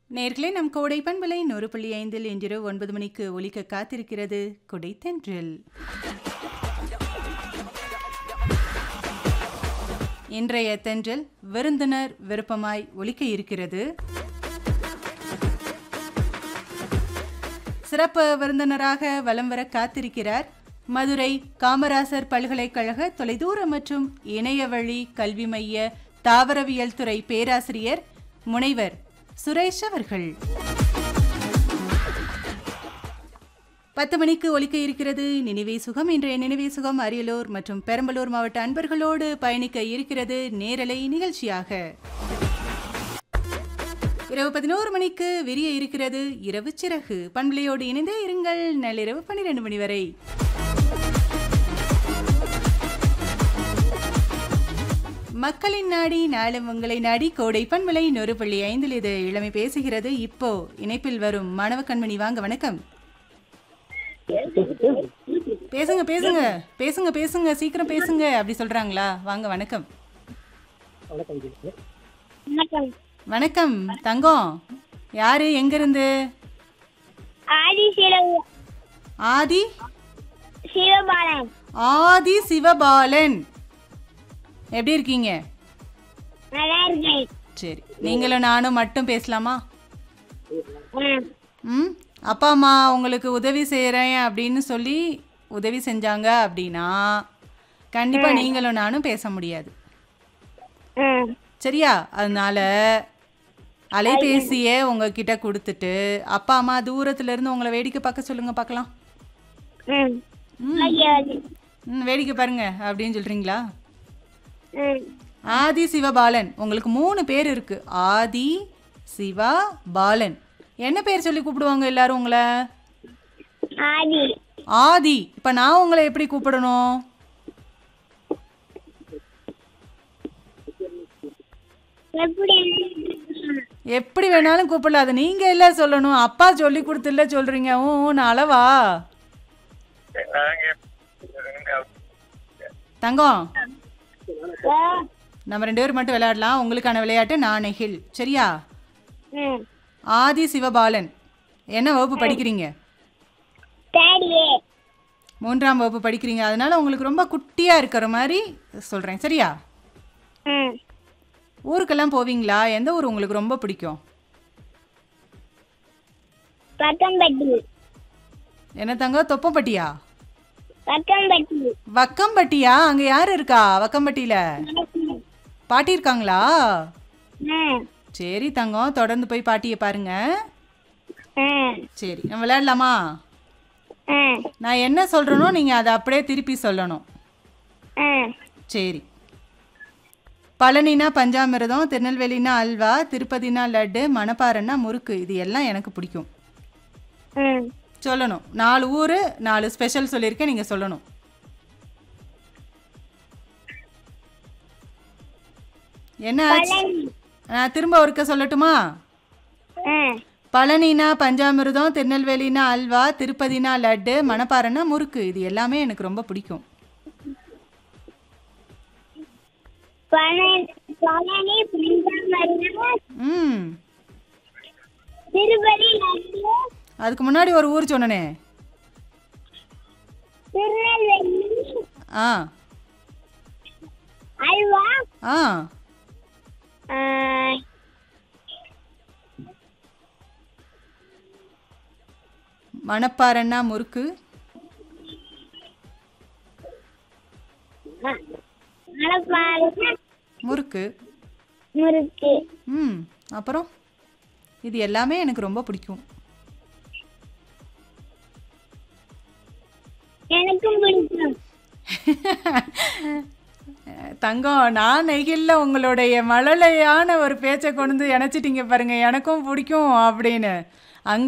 நேர்களே நம் கோடை பண்பலை நூறு புள்ளி ஐந்தில் இன்றிரவு ஒன்பது மணிக்கு ஒலிக்க காத்திருக்கிறது கொடை தென்றல் இன்றைய தென்றல் விருந்தினர் விருப்பமாய் ஒலிக்க இருக்கிறது சிறப்பு விருந்தினராக வலம் வர காத்திருக்கிறார் மதுரை காமராசர் பல்கலைக்கழக தொலைதூர மற்றும் இணையவழி கல்வி மைய தாவரவியல் துறை பேராசிரியர் முனைவர் சுரேஷ் அவர்கள் பத்து மணிக்கு ஒலிக்க இருக்கிறது நினைவே சுகம் இன்றைய நினைவே சுகம் அரியலூர் மற்றும் பெரம்பலூர் மாவட்ட அன்பர்களோடு பயணிக்க இருக்கிறது நேரலை நிகழ்ச்சியாக இரவு பதினோரு மணிக்கு விரிய இருக்கிறது இரவு சிறகு பண்பலையோடு இணைந்தே இருங்கள் நள்ளிரவு பன்னிரண்டு மணி வரை மக்களின் நாடி நாளும் உங்களை நாடி கோடை பண்பலை நூறு புள்ளி ஐந்தில் இது இளமை பேசுகிறது இப்போ இணைப்பில் வரும் மாணவ கண்மணி வாங்க வணக்கம் பேசுங்க பேசுங்க பேசுங்க பேசுங்க சீக்கிரம் பேசுங்க அப்படி சொல்றாங்களா வாங்க வணக்கம் வணக்கம் வணக்கம் தங்கம் யாரு எங்க இருந்து ஆதி சிவ ஆதி சிவபாலன் ஆதி சிவபாலன் எப்படி இருக்கீங்க நல்லா இருக்கேன் சரி நீங்களும் நானும் மட்டும் பேசலாமா ம், ம் அப்பா அம்மா உங்களுக்கு உதவி செய்கிறேன் அப்படின்னு சொல்லி உதவி செஞ்சாங்க அப்படின்னா கண்டிப்பா நீங்களும் நானும் பேச முடியாது ம், சரியா அதனால அலைபேசியை உங்ககிட்ட கொடுத்துட்டு அப்பா அம்மா தூரத்துல இருந்து உங்களை வேடிக்கை பார்க்க சொல்லுங்க பார்க்கலாம் ம். ம், ஓகே, ஓகே. ம், வேடிக்கை பாருங்க அப்படின்னு சொல்றீங்களா ம், ஆதி சிவபாலன் உங்களுக்கு மூணு பேர் இருக்கு ஆதி சிவா பாலன் என்ன பேர் சொல்லி கூப்பிடுவாங்க எல்லாரும் உங்களை ஆதி ஆதி இப்ப நான் உங்களை எப்படி கூப்பிடணும் எப்படி எப்படி வேணாலும் கூப்பிடலாம் அது நீங்க இல்ல சொல்லணும் அப்பா சொல்லி கொடுத்துல சொல்றீங்க ஊ ஊன்னு அளவா தங்கம் ஆ, நம்ம ரெண்டு பேரும் மட்டும் விளையாடலாம் உங்களுக்கான விளையாட்டு நான் நெகில் சரியா ம். ஆதி சிவபாலன் என்ன வகுப்பு படிக்கிறீங்க தேர்ட் ஏ மூன்றாம் வகுப்பு படிக்கிறீங்க அதனால உங்களுக்கு ரொம்ப குட்டியா இருக்கிற மாதிரி சொல்றேன் சரியா ம். ஊருக்கெல்லாம் போவீங்களா எந்த ஊர் உங்களுக்கு ரொம்ப பிடிக்கும் பக்கம்பட்டி என்ன தங்க தொப்பம்பட்டியா பக்கம்பட்டி வக்கம்பட்டியா அங்க யார் இருக்கா வக்கம்பட்டியில பாட்டி இருக்காங்களா ம், சரி தங்கம் தொடர்ந்து போய் பாட்டியை பாருங்க ம், சரி நம்ம விளையாடலாமா ம், நான் என்ன சொல்றேனோ நீங்க அதை அப்படியே திருப்பி சொல்லணும் ம். சரி பழனினா பஞ்சாமிரதம் திருநெல்வேலினா அல்வா திருப்பதினா லட்டு மணப்பாறைன்னா முறுக்கு இது எல்லாம் எனக்கு பிடிக்கும் ம். சொல்லணும் நாலு ஊர் நாலு ஸ்பெஷல் சொல்லியிருக்கேன் நீங்கள் சொல்லணும் என்ன ஆச்சு பழனி. நான் திரும்ப ஒருக்க சொல்லட்டுமா ம். பழனினா பஞ்சாமிர்தம் திருநெல்வேலினா அல்வா திருப்பதினா லட்டு மணப்பாறைனா முறுக்கு இது எல்லாமே எனக்கு ரொம்ப பிடிக்கும் பழனி பழனி பஞ்சாமரம் ம் திருப்பதி லட்டு அதுக்கு முன்னாடி ஒரு ஊர் சொன்னனே திருநெல்வேலி ஆ அல்வா ஆ ஆ, மணப்பாறைன்னா முறுக்கு ஆ, மணப்பாறை முறுக்கு முறுக்கு ம் அப்புறம் இது எல்லாமே எனக்கு ரொம்ப பிடிக்கும் எனக்கும் பிடிக்கும் தங்கம் நான் நெகில்ல உங்களுடைய மழலையான ஒரு பேச்சை கொண்டு வந்து இணைச்சிட்டீங்க பாருங்க எனக்கும் பிடிக்கும் அப்படின்னு